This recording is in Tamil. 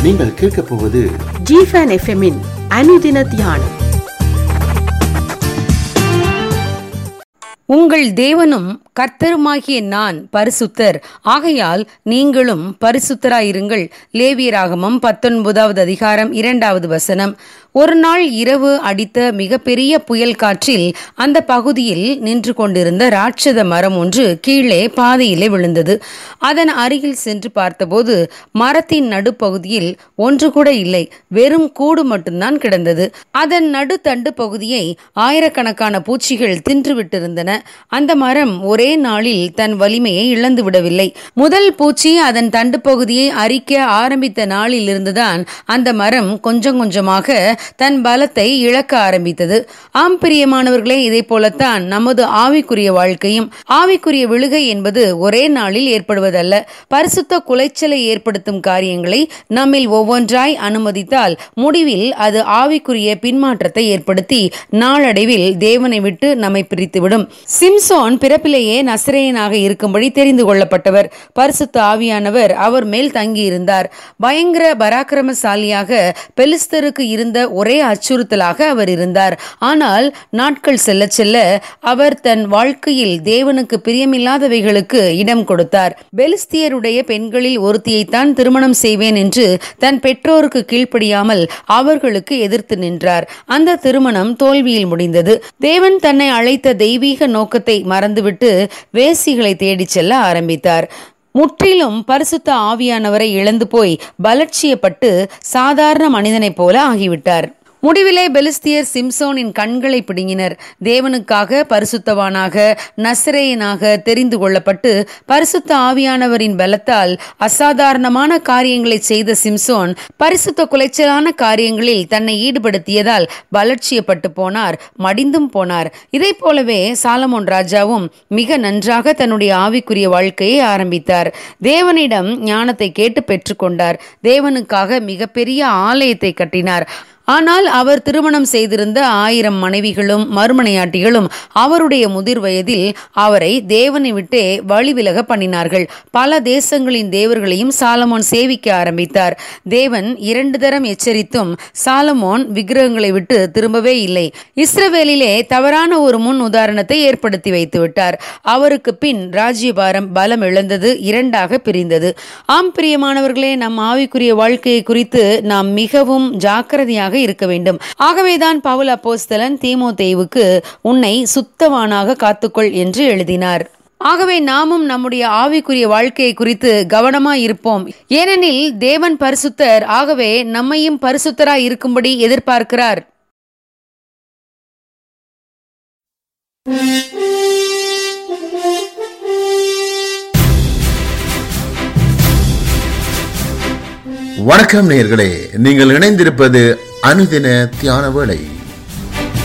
நீங்கள் கேட்கப் போவது ஜிஃபன் எஃப்எம்மின் அனுதின தியானம் உங்கள் தேவனும் கர்த்தருமாகிய நான் பரிசுத்தர் ஆகையால் நீங்களும் பரிசுத்தராயிருங்கள் லேவியராகமம் பத்தொன்பதாவது அதிகாரம் இரண்டாவது வசனம் ஒரு நாள் இரவு அடித்த மிகப்பெரிய புயல் காற்றில் அந்த பகுதியில் நின்று கொண்டிருந்த ராட்சத மரம் ஒன்று கீழே பாதையிலே விழுந்தது அதன் அருகில் சென்று பார்த்தபோது மரத்தின் நடுப்பகுதியில் ஒன்று கூட இல்லை வெறும் கூடு மட்டும்தான் கிடந்தது அதன் நடுத்தண்டு பகுதியை ஆயிரக்கணக்கான பூச்சிகள் தின்றுவிட்டிருந்தன அந்த மரம் ஒரே நாளில் தன் வலிமையை இழந்து விடவில்லை முதல் பூச்சி அதன் தண்டு பகுதியை அரிக்க ஆரம்பித்த நாளில் இருந்துதான் அந்த மரம் கொஞ்சம் கொஞ்சமாக தன் பலத்தை இழக்க ஆரம்பித்தது ஆம் பிரியமானவர்களே இதை போலத்தான் நமது ஆவிக்குரிய வாழ்க்கையும் ஆவிக்குரிய விழுகை என்பது ஒரே நாளில் ஏற்படுவதல்ல பரிசுத்த குலைச்சலை ஏற்படுத்தும் காரியங்களை நம்மில் ஒவ்வொன்றாய் அனுமதித்தால் முடிவில் அது ஆவிக்குரிய பின்மாற்றத்தை ஏற்படுத்தி நாளடைவில் தேவனை விட்டு நம்மை பிரித்துவிடும் சிம்சோன் பிறப்பிலேயே நசிரேயனாக இருக்கும்படி தெரிந்து கொள்ளப்பட்டவர் பரிசுத்த ஆவியானவர் அவர் மேல் தங்கியிருந்தார் பயங்கர பராக்கிரமசாலியாக பெலிஸ்தருக்கு இருந்த ஒரே அச்சுறுத்தலாக அவர் இருந்தார் ஆனால் நாட்கள் செல்ல செல்ல அவர் தன் வாழ்க்கையில் தேவனுக்கு பிரியமில்லாதவைகளுக்கு இடம் கொடுத்தார் பெலிஸ்தியருடைய பெண்களில் ஒருத்தியைத்தான் திருமணம் செய்வேன் என்று தன் பெற்றோருக்கு கீழ்ப்படியாமல் அவர்களுக்கு எதிர்த்து நின்றார் அந்த திருமணம் தோல்வியில் முடிந்தது தேவன் தன்னை அழைத்த தெய்வீக நோக்கத்தை மறந்துவிட்டு வேசிகளை தேடிச் செல்ல ஆரம்பித்தார் முற்றிலும் பரிசுத்த ஆவியானவரை இழந்து போய் பலட்சியப்பட்டு சாதாரண மனிதனைப் போல ஆகிவிட்டார் முடிவிலே பெலிஸ்தியர் சிம்சோனின் கண்களை பிடுங்கினர் தேவனுக்காக பரிசுத்தவானாக நசரேயனாக தெரிந்து கொள்ளப்பட்டு பரிசுத்த ஆவியானவரின் பலத்தால் அசாதாரணமான காரியங்களை செய்த சிம்சோன் பரிசுத்த குலைச்சலான காரியங்களில் தன்னை ஈடுபடுத்தியதால் பலட்சியப்பட்டு போனார் மடிந்தும் போனார் இதை போலவே சாலமோன் ராஜாவும் மிக நன்றாக தன்னுடைய ஆவிக்குரிய வாழ்க்கையை ஆரம்பித்தார் தேவனிடம் ஞானத்தை கேட்டு பெற்றுக்கொண்டார் தேவனுக்காக மிகப்பெரிய ஆலயத்தை கட்டினார் ஆனால் அவர் திருமணம் செய்திருந்த ஆயிரம் மனைவிகளும் மறுமனையாட்டிகளும் அவருடைய முதிர் வயதில் அவரை தேவனை விட்டே வழிவிலக பண்ணினார்கள் பல தேசங்களின் தேவர்களையும் சாலமோன் சேவிக்க ஆரம்பித்தார் தேவன் இரண்டு தரம் எச்சரித்தும் சாலமோன் விக்கிரகங்களை விட்டு திரும்பவே இல்லை இஸ்ரவேலிலே தவறான ஒரு முன் உதாரணத்தை ஏற்படுத்தி வைத்து விட்டார் அவருக்கு பின் ராஜ்யபாரம் பலம் இழந்தது இரண்டாக பிரிந்தது ஆம் பிரியமானவர்களே நம் ஆவிக்குரிய வாழ்க்கையை குறித்து நாம் மிகவும் ஜாக்கிரதையாக இருக்க வேண்டும் ஆகவேதான் பவுல் அப்போஸ்தலன் தீமோத்தேவுக்கு உன்னை சுத்தவானாக காத்துக்கொள் என்று எழுதினார் ஆகவே நாமும் நம்முடைய ஆவிக்குரிய வாழ்க்கையை குறித்து கவனமாய் இருப்போம் ஏனெனில் தேவன் பரிசுத்தர் ஆகவே நம்மையும் பரிசுத்தராய் இருக்கும்படி எதிர்பார்க்கிறார் வணக்கம் நேயர்களே நீங்கள் இணைந்திருப்பது அனுதின தியான வேளை